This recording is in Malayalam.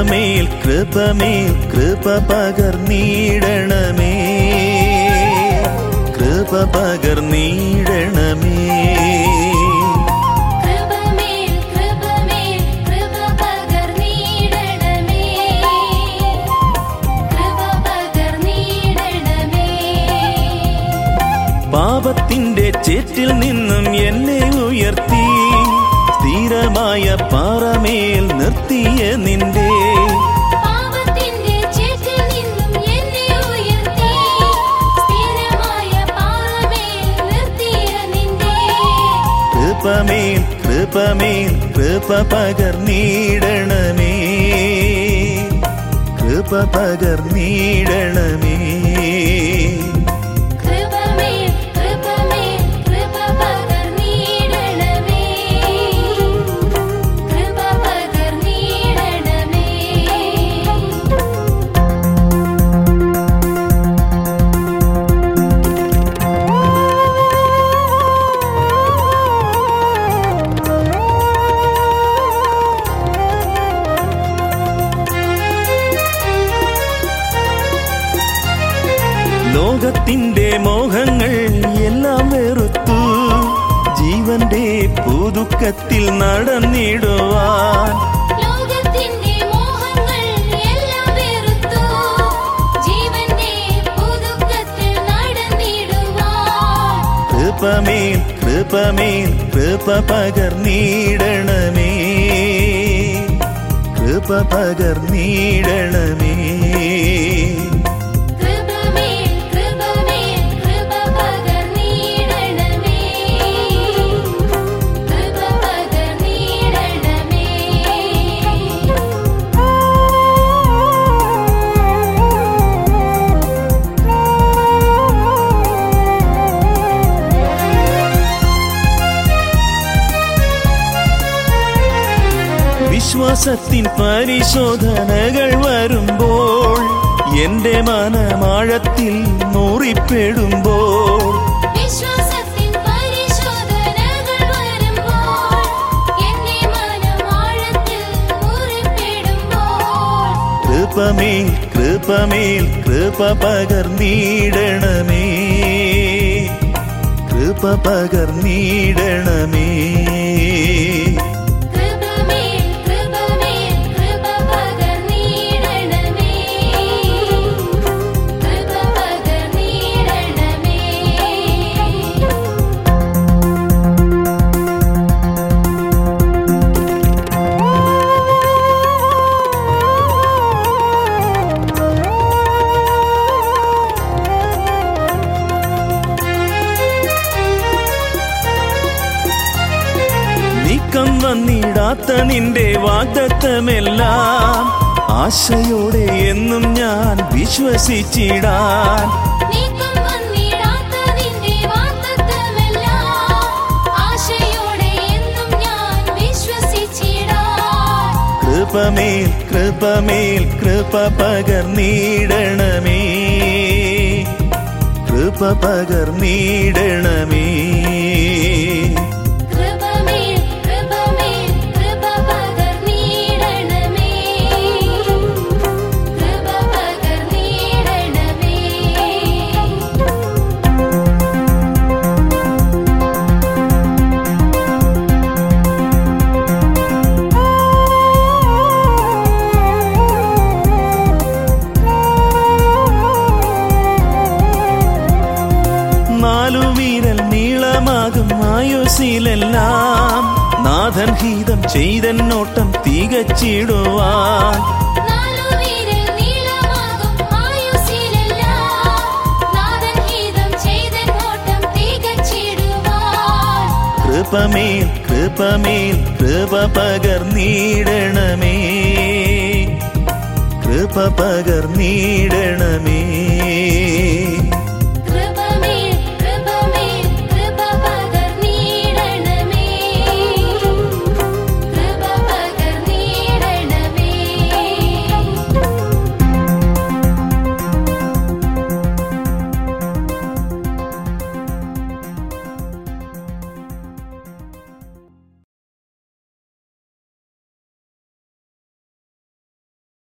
കൃപമേൽ കൃപമേൽ കൃപ പകർന്നീടണമേ കൃപ പകർന്നീടണമേ കൃപമേൽ കൃപമേൽ കൃപ പകർന്നീടണമേ കൃപ പകർന്നീടണമേ പാപത്തിന്റെ ചേറ്റിൽ നിന്നും എന്നെ ഉയർത്തി സ്ഥിരമായ പാറമേൽ നിർത്തിയ നിന്റെ പാപത്തിന്റെ ചേറ്റിൽ നിന്നും എന്നെ ഉയർത്തി സ്ഥിരമായ പാറമേൽ നിർത്തിയ നിന്റെ കൃപമേൽ കൃപമേൽ കൃപ പകർന്നീടണമേ കൃപ പകർന്നീടണമേ കൃപമേൽ കൃപമേൽ കൃപ പകർന്നീടണമേ കൃപ പകർന്നീടണമേ ലോകത്തിന്റെ മോഹങ്ങൾ എല്ലാം വെറുത്തു ജീവന്റെ പുതുക്കത്തിൽ നടന്നിടുവാൻ ലോകത്തിന്റെ മോഹങ്ങൾ എല്ലാം വെറുത്തു ജീവന്റെ പുതുക്കത്തിൽ നടന്നിടുവാൻ കൃപമേൽ കൃപമേൽ കൃപ പകർന്നീടണമേ കൃപ പകർന്നീടണമേ കൃപമേൽ കൃപമേൽ കൃപ പകർന്നീടണമേ കൃപ പകർന്നീടണമേ വിശ്വാസത്തിൻ പരിശോധനകൾ വരുമ്പോൾ എന്റെ മനമാഴത്തിൽ മുറിപ്പെടുമ്പോൾ വിശ്വാസത്തിൻ പരിശോധനകൾ വരുമ്പോൾ എന്റെ മനം ആഴത്തിൽ മുറിപ്പെടുമ്പോൾ കൃപമേൽ കൃപമേൽ കൃപ പകർന്നീടണമേ കൃപ പകർന്നീടണമേ കൃപമേൽ കൃപമേൽ കൃപ പകർന്നീടണമേ കൃപ പകർന്നീടണമേ നീക്കം വന്നിടാത്ത നിന്റെ വാഗ്ദത്തമെല്ലാം ആശയോടെ എന്നും ഞാൻ വിശ്വസിച്ചിടാൻ നീക്കം വന്നിടാത്ത നിന്റെ വാഗ്ദത്തമെല്ലാം ആശയോടെ എന്നും ഞാൻ വിശ്വസിച്ചിടാൻ കൃപമേൽ കൃപമേൽ കൃപ പകർന്നീടണമേ കൃപ പകർന്നീടണമേ കൃപമേൽ കൃപമേൽ കൃപ പകർന്നീടണമേ കൃപ പകർന്നീടണമേ നാലു വീരൽ നീളമാകും ആയുസിലെല്ലാം നാഥൻ ഹീതം ചെയ്തെന്നോട്ടം തികച്ചിടുവാൻ നാലു വീരൽ നീളമാകും ആയുസ്സിലെല്ലാം നാദൻ ഗീതം ചെയ്തെന്നോട്ടം തികച്ചിടുവാൻ കൃപമേൽ കൃപമേൽ കൃപ പകർന്നീടണമേ കൃപ പകർന്നീടണമേ